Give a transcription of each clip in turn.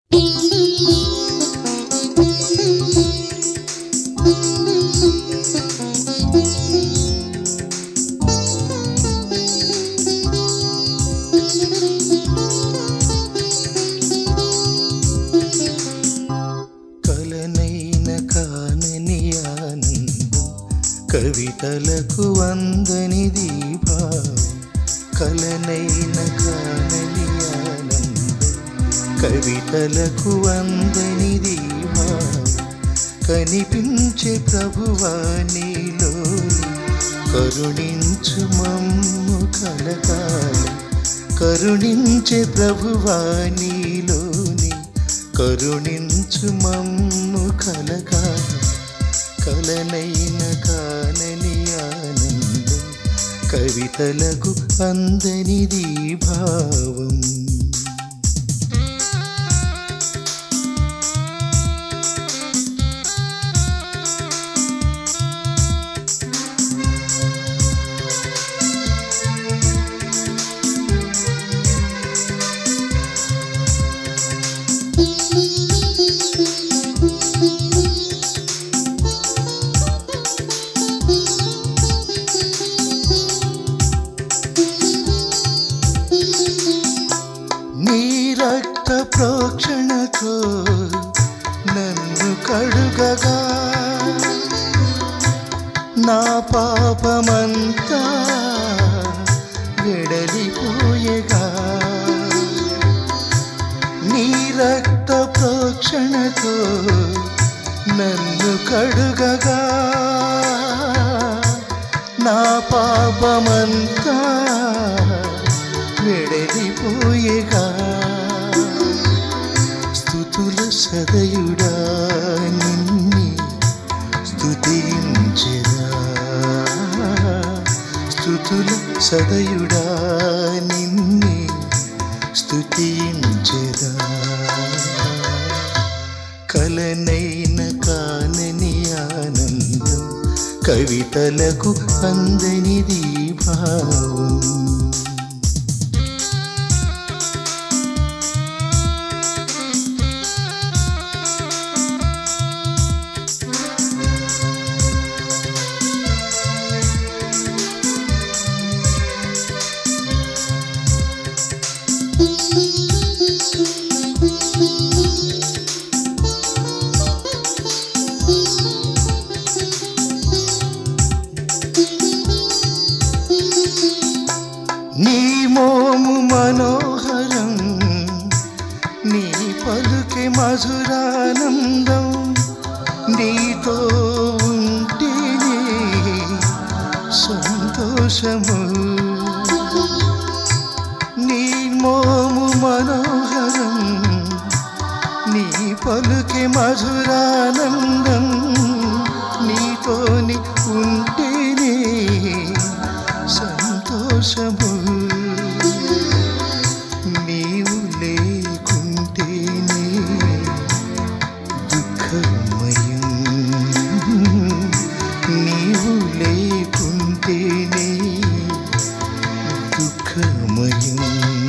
కలనైన కానని ఆనందం కవితలకు వందని దీపావం కలనైన కానని ఆనందం కవితలకు వందని దీపావం కనిపించే ప్రభువా నీలోని కరుణించు మమ్ము కలకాలం కరుణించే ప్రభువా నీలోని కరుణించు మమ్ము కలకాలం కలనైన కానని ఆనందం కవితలకు అందనిది భావం నీ రక్త ప్రోక్షణతో నన్ను కడుగగా నా పాపమంతా వెడలిపోయగా నీ రక్త ప్రోక్షణతో నన్ను కడుగగా నా పాపమంతా వెడలిపోయేగా స్థుతుల సదయుడా నిన్ని స్థుతించెదా స్థుతుల సదయుడా నిన్ని స్థుతించెదా కలనైన కానని ఆనందం కవితలకు అందనిది భావం నీ మోము మనోహరం నీ పలుకే మధురానందం నీతో ఉంటేనే సంతోషము నీ మోము మనోహరం నీ పలుకే మధురానందం నీతోని ఉంటేనే సంతోషము నీవు లేకుంటేనే దుఃఖమయం నీవు లేకుంటేనే దుఃఖమయం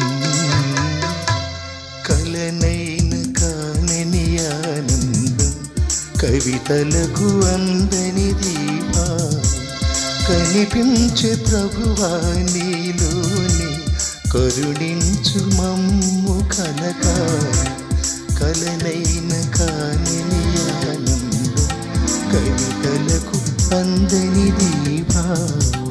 కలనైన కానని ఆనందం కవితలకు అందని దీపా కనిపించే ప్రభువా నీలోని కరుణించు మమ్ము కనక కలనైన కానని ఆనందం కవితలకు అందని దీపావం